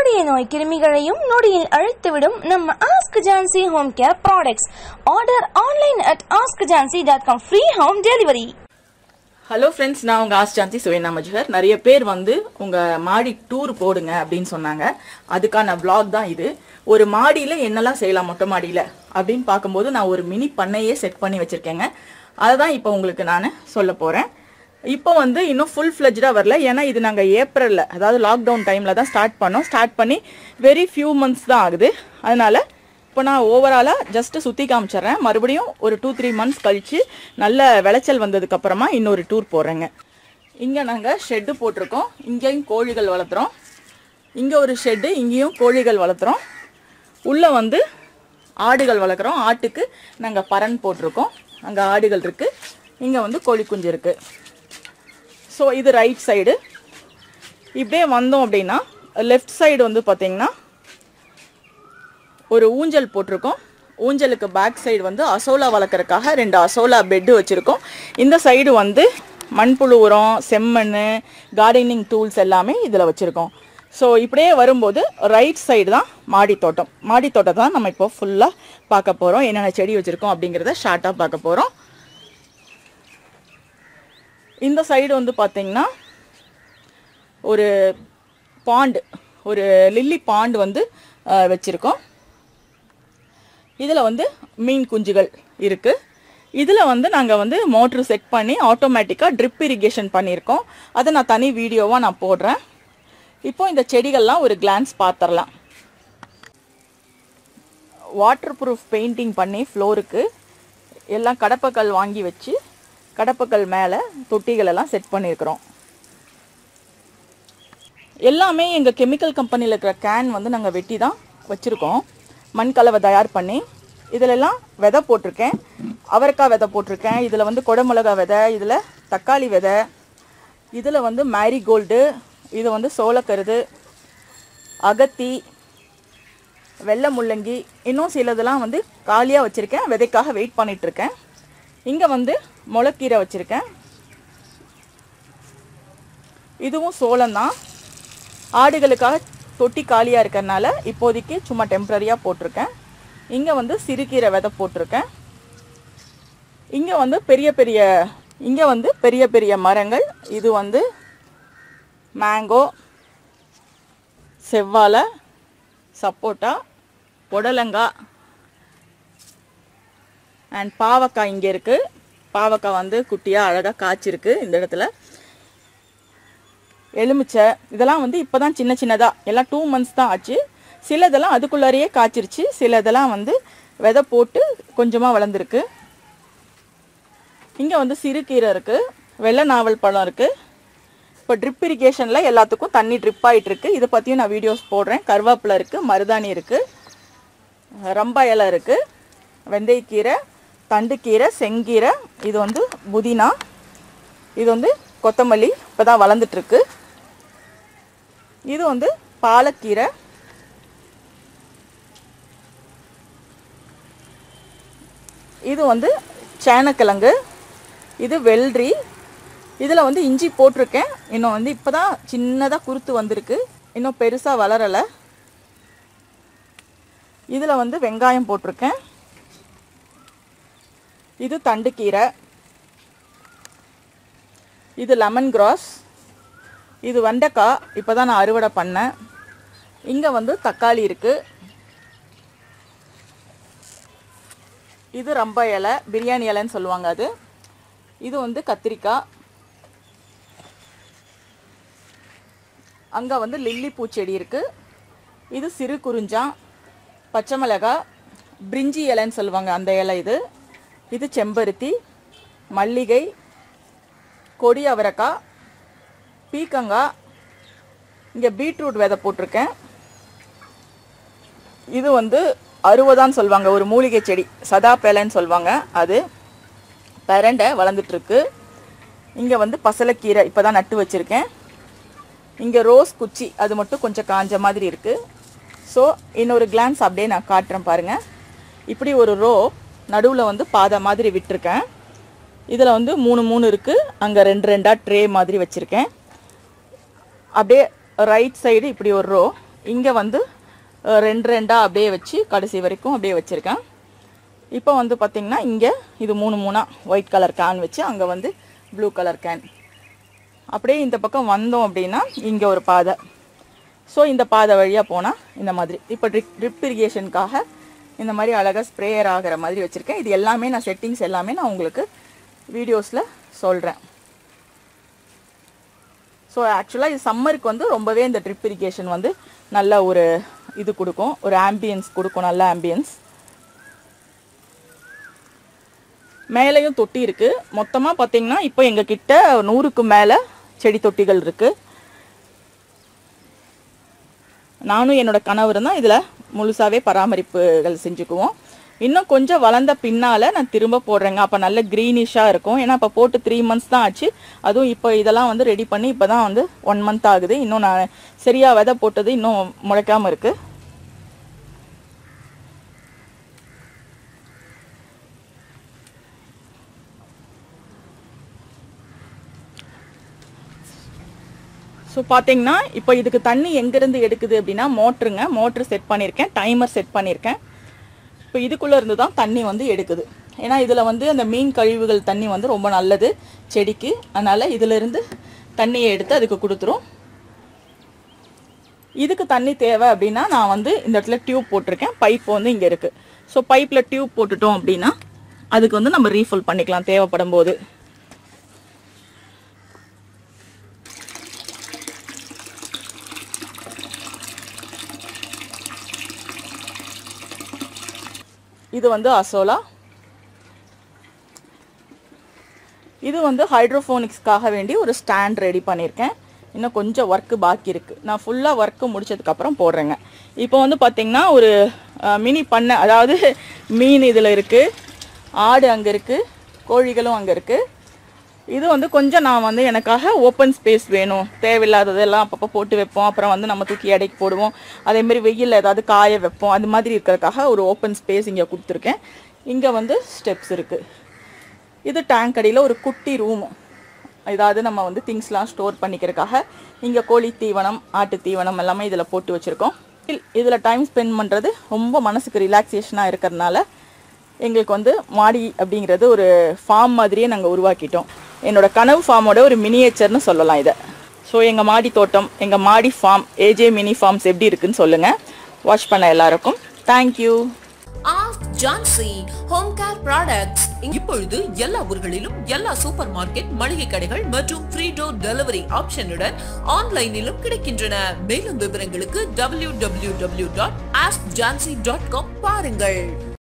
கொடிய நோய் கிருமிகளையும் நொடியில் அழித்துவிடும் நம்ம Ask Jansi home care products order online at Ask Jansi dot com free home delivery hello friends நான் உங்கள் ஆஸ்டாந்தி சுவேனா மஜுகர் நிறைய பேர் வந்து உங்கள் மாடி டூர் போடுங்க அப்படின்னு சொன்னாங்க அதுக்கான vlog தான் இது ஒரு மாடியில் என்னெல்லாம் செய்யலாம் மொட்டை மாடியில் அப்படின்னு பார்க்கும்போது நான் ஒரு மினி பண்ணையே செட் பண்ணி வச்சுருக்கேங்க அதை தான் இப்போ உங்களுக்கு நான் சொல்ல போகிறேன் இப்போ வந்து இன்னும் ஃபுல் ஃப்ளெஜ்டாக வரல ஏன்னா இது நாங்கள் ஏப்ரலில் அதாவது லாக்டவுன் டைமில் தான் ஸ்டார்ட் பண்ணோம் ஸ்டார்ட் பண்ணி வெரி ஃபியூ மந்த்ஸ் தான் ஆகுது அதனால் இப்போ நான் ஓவராலாக ஜஸ்ட்டு சுற்றி காமிச்சிடுறேன் மறுபடியும் ஒரு டூ த்ரீ மந்த்ஸ் கழித்து நல்ல விளைச்சல் வந்ததுக்கு அப்புறமா இன்னொரு டூர் போடுறேங்க இங்கே நாங்கள் ஷெட்டு போட்டிருக்கோம் இங்கேயும் கோழிகள் வளர்த்துறோம் இங்கே ஒரு ஷெட்டு இங்கேயும் கோழிகள் வளர்த்துறோம் உள்ளே வந்து ஆடுகள் வளர்க்குறோம் ஆட்டுக்கு நாங்கள் பரன் போட்டிருக்கோம் அங்கே ஆடுகள் இருக்குது இங்கே வந்து கோழி குஞ்சு இருக்குது ஸோ இது ரைட் சைடு இப்படியே வந்தோம் அப்படின்னா லெஃப்ட் சைடு வந்து பார்த்தீங்கன்னா ஒரு ஊஞ்சல் போட்டிருக்கோம் ஊஞ்சலுக்கு பேக் சைடு வந்து அசோலா வளர்க்குறதுக்காக ரெண்டு அசோலா பெட்டு வச்சுருக்கோம் இந்த சைடு வந்து மண்புழு உரம் செம்மண் கார்டனிங் டூல்ஸ் எல்லாமே இதில் வச்சுருக்கோம் ஸோ இப்படியே வரும்போது ரைட் சைடு தான் மாடி தோட்டம் மாடி தோட்டத்தை தான் நம்ம இப்போ ஃபுல்லாக பார்க்க போகிறோம் என்னென்ன செடி வச்சுருக்கோம் அப்படிங்கிறத ஷார்ட்டாக பார்க்க போகிறோம் இந்த சைடு வந்து பார்த்தீங்கன்னா ஒரு பாண்டு ஒரு லில்லி பாண்டு வந்து வச்சுருக்கோம் இதில் வந்து மீன் குஞ்சுகள் இருக்குது இதில் வந்து நாங்கள் வந்து மோட்ரு செட் பண்ணி ஆட்டோமேட்டிக்காக ட்ரிப் இரிகேஷன் பண்ணியிருக்கோம் அதை நான் தனி வீடியோவாக நான் போடுறேன் இப்போ இந்த செடிகள்லாம் ஒரு கிளான்ஸ் பார்த்துடலாம் வாட்டர் ப்ரூஃப் பெயிண்டிங் பண்ணி ஃப்ளோருக்கு எல்லாம் கடப்பக்கல் வாங்கி வச்சு கடப்பக்கல் மேலே தொட்டிகள் எல்லாம் செட் பண்ணியிருக்கிறோம் எல்லாமே எங்கள் கெமிக்கல் கம்பெனியில் இருக்கிற கேன் வந்து நாங்கள் வெட்டி தான் வச்சுருக்கோம் மண் கலவை தயார் பண்ணி இதிலெல்லாம் விதை போட்டிருக்கேன் அவரைக்காய் விதை போட்டிருக்கேன் இதில் வந்து குடமிளகா விதை இதில் தக்காளி விதை இதில் வந்து மேரிகோல்டு இது வந்து சோளக்கருது அகத்தி வெள்ளை முள்ளங்கி இன்னும் சிலதெல்லாம் வந்து காலியாக வச்சுருக்கேன் விதைக்காக வெயிட் பண்ணிகிட்ருக்கேன் இங்கே வந்து முளைக்கீரை வச்சுருக்கேன் இதுவும் சோளம்தான் ஆடுகளுக்காக தொட்டி காலியாக இருக்கறனால இப்போதைக்கு சும்மா டெம்ப்ரரியாக போட்டிருக்கேன் இங்கே வந்து சிறுகீரை விதை போட்டிருக்கேன் இங்கே வந்து பெரிய பெரிய இங்கே வந்து பெரிய பெரிய மரங்கள் இது வந்து மேங்கோ செவ்வாழை சப்போட்டா புடலங்காய் அண்ட் பாவக்காய் இங்கே இருக்குது பாவக்காய் வந்து குட்டியாக அழகாக காய்ச்சிருக்கு இந்த இடத்துல எலுமிச்சை இதெல்லாம் வந்து இப்போ தான் சின்ன சின்னதாக எல்லாம் டூ மந்த்ஸ் தான் ஆச்சு சிலதெல்லாம் அதுக்குள்ளாரையே காய்ச்சிருச்சு சிலதெல்லாம் வந்து விதை போட்டு கொஞ்சமாக வளர்ந்துருக்கு இங்கே வந்து சிறுகீரை இருக்குது வெள்ளை நாவல் பழம் இருக்குது இப்போ ட்ரிப் இரிகேஷனில் எல்லாத்துக்கும் தண்ணி ட்ரிப் ஆகிட்டு இருக்கு இதை பற்றியும் நான் வீடியோஸ் போடுறேன் கருவேப்பிலை இருக்குது மருதாணி இருக்குது ரம்பா இலை இருக்குது வெந்தயக்கீரை தண்டுக்கீரை செங்கீரை இது வந்து புதினா இது வந்து கொத்தமல்லி இப்போ தான் வளர்ந்துட்டுருக்கு இது வந்து பாலக்கீரை இது வந்து சேனக்கிழங்கு இது வெள்ளரி இதில் வந்து இஞ்சி போட்டிருக்கேன் இன்னும் வந்து இப்போ தான் சின்னதாக குருத்து வந்திருக்கு இன்னும் பெருசாக வளரலை இதில் வந்து வெங்காயம் போட்டிருக்கேன் இது தண்டுக்கீரை இது லெமன் கிராஸ் இது வெண்டைக்காய் இப்போ தான் நான் அறுவடை பண்ணேன் இங்கே வந்து தக்காளி இருக்குது இது ரம்ப இலை பிரியாணி இலைன்னு சொல்லுவாங்க அது இது வந்து கத்திரிக்காய் அங்கே வந்து லில்லி பூச்செடி இருக்குது இது சிறு குறிஞ்சான் பச்சை மிளகாய் பிரிஞ்சி இலைன்னு சொல்லுவாங்க அந்த இலை இது இது செம்பருத்தி மல்லிகை கொடி அவரைக்காய் பீக்கங்காய் இங்கே பீட்ரூட் விதை போட்டிருக்கேன் இது வந்து அறுபதான்னு சொல்லுவாங்க ஒரு மூலிகை செடி சதா பேலைன்னு சொல்லுவாங்க அது பிரண்டை வளர்ந்துட்டுருக்கு இங்கே வந்து பசலைக்கீரை இப்போ தான் நட்டு வச்சுருக்கேன் இங்கே ரோஸ் குச்சி அது மட்டும் கொஞ்சம் காஞ்ச மாதிரி இருக்குது ஸோ இன்னொரு கிளான்ஸ் அப்படியே நான் காட்டுறேன் பாருங்கள் இப்படி ஒரு ரோ நடுவில் வந்து பாதை மாதிரி விட்டிருக்கேன் இதில் வந்து மூணு மூணு இருக்குது அங்கே ரெண்டு ரெண்டாக ட்ரே மாதிரி வச்சுருக்கேன் அப்படியே ரைட் சைடு இப்படி ஒரு ரோ இங்கே வந்து அஹ், ரெண்டு ரெண்டாக அப்படியே வச்சு கடைசி வரைக்கும் அப்படியே வச்சுருக்கேன் இப்போ வந்து பார்த்தீங்கன்னா இங்கே இது மூணு மூணாக ஒயிட் கலர் கேன் வச்சு அங்கே வந்து ப்ளூ கலர் கேன் அப்படியே இந்த பக்கம் வந்தோம் அப்படின்னா இங்கே ஒரு பாதை ஸோ இந்த பாதை வழியாக போனால் இந்த மாதிரி இப்போ ட்ரிப் ட்ரிப் இரிகேஷனுக்காக இந்த மாதிரி அழகாக ஸ்ப்ரேயர் ஆகிற மாதிரி வச்சுருக்கேன் இது எல்லாமே நான் செட்டிங்ஸ் எல்லாமே நான் உங்களுக்கு வீடியோஸில் சொல்கிறேன் ஸோ ஆக்சுவலாக இது சம்மருக்கு வந்து ரொம்பவே இந்த ட்ரிப் இரிகேஷன் வந்து நல்ல ஒரு இது கொடுக்கும் ஒரு ஆம்பியன்ஸ் கொடுக்கும் நல்ல ஆம்பியன்ஸ் மேலேயும் தொட்டி இருக்கு மொத்தமாக பார்த்தீங்கன்னா இப்போ எங்கள் கிட்ட நூறுக்கு மேலே செடி தொட்டிகள் இருக்கு நானும் என்னோட கணவர் தான் இதில் முழுசாவே பராமரிப்புகள் செஞ்சுக்குவோம் இன்னும் கொஞ்சம் வளர்ந்த பின்னால நான் திரும்ப போடுறேங்க அப்போ நல்ல க்ரீனிஷாக இருக்கும் ஏன்னா இப்போ போட்டு த்ரீ மந்த்ஸ் தான் ஆச்சு அதுவும் இப்போ இதெல்லாம் வந்து ரெடி பண்ணி இப்போ தான் வந்து ஒன் மந்த் ஆகுது இன்னும் நான் சரியா விதை போட்டது இன்னும் முளைக்காம இருக்கு ஸோ பார்த்தீங்கன்னா இப்போ இதுக்கு தண்ணி எங்கேருந்து எடுக்குது அப்படின்னா மோட்ருங்க மோட்ரு செட் பண்ணியிருக்கேன் டைமர் செட் பண்ணியிருக்கேன் இப்போ இதுக்குள்ளே இருந்து தான் தண்ணி வந்து எடுக்குது ஏன்னா இதில் வந்து அந்த மீன் கழிவுகள் தண்ணி வந்து ரொம்ப நல்லது செடிக்கு அதனால் இதிலிருந்து தண்ணியை எடுத்து அதுக்கு கொடுத்துரும் இதுக்கு தண்ணி தேவை அப்படின்னா நான் வந்து இந்த இடத்துல டியூப் போட்டிருக்கேன் பைப் வந்து இங்கே இருக்குது ஸோ பைப்பில் டியூப் போட்டுட்டோம் அப்படின்னா அதுக்கு வந்து நம்ம ரீஃபில் பண்ணிக்கலாம் தேவைப்படும் போது இது வந்து அசோலா இது வந்து ஹைட்ரோஃபோனிக்ஸ்க்காக வேண்டி ஒரு ஸ்டாண்ட் ரெடி பண்ணியிருக்கேன் இன்னும் கொஞ்சம் ஒர்க்கு பாக்கி இருக்குது நான் ஃபுல்லாக ஒர்க்கு முடிச்சதுக்கப்புறம் போடுறேங்க இப்போ வந்து பார்த்திங்கன்னா ஒரு மினி பண்ணை அதாவது மீன் இதில் இருக்குது ஆடு அங்கே இருக்குது கோழிகளும் அங்கே இருக்குது இது வந்து கொஞ்சம் நான் வந்து எனக்காக ஓப்பன் ஸ்பேஸ் வேணும் தேவையில்லாததெல்லாம் அப்பப்போ போட்டு வைப்போம் அப்புறம் வந்து நம்ம தூக்கி எடைக்கு போடுவோம் அதேமாரி வெயிலில் ஏதாவது காய வைப்போம் அது மாதிரி இருக்கிறதுக்காக ஒரு ஓப்பன் ஸ்பேஸ் இங்கே கொடுத்துருக்கேன் இங்கே வந்து ஸ்டெப்ஸ் இருக்குது இது டேங்க் அடியில் ஒரு குட்டி ரூம் ஏதாவது நம்ம வந்து திங்ஸ்லாம் ஸ்டோர் பண்ணிக்கிறதுக்காக இங்கே கோழி தீவனம் ஆட்டு தீவனம் எல்லாமே இதில் போட்டு வச்சுருக்கோம் இதில் டைம் ஸ்பெண்ட் பண்ணுறது ரொம்ப மனசுக்கு ரிலாக்ஸேஷனாக இருக்கிறதுனால எங்களுக்கு வந்து மாடி அப்படிங்கிறது ஒரு ஃபார்ம் மாதிரியே நாங்கள் உருவாக்கிட்டோம் என்னோட கனவு ஃபார்மோட ஒரு மினியேச்சர்னு சொல்லலாம் இதை ஸோ எங்கள் மாடி தோட்டம் எங்கள் மாடி ஃபார்ம் ஏஜே மினி ஃபார்ம்ஸ் எப்படி இருக்குன்னு சொல்லுங்கள் வாட்ச் பண்ண எல்லாருக்கும் thank you Ask Jansi home care products இப்பொழுது எல்லா ஊர்களிலும் எல்லா சூப்பர் மார்க்கெட் மளிகை கடைகள் மற்றும் ஃப்ரீ டோர் டெலிவரி ஆப்ஷனுடன் ஆன்லைனிலும் கிடைக்கின்றன மேலும் விவரங்களுக்கு www.askjansi.com டாட் பாருங்கள்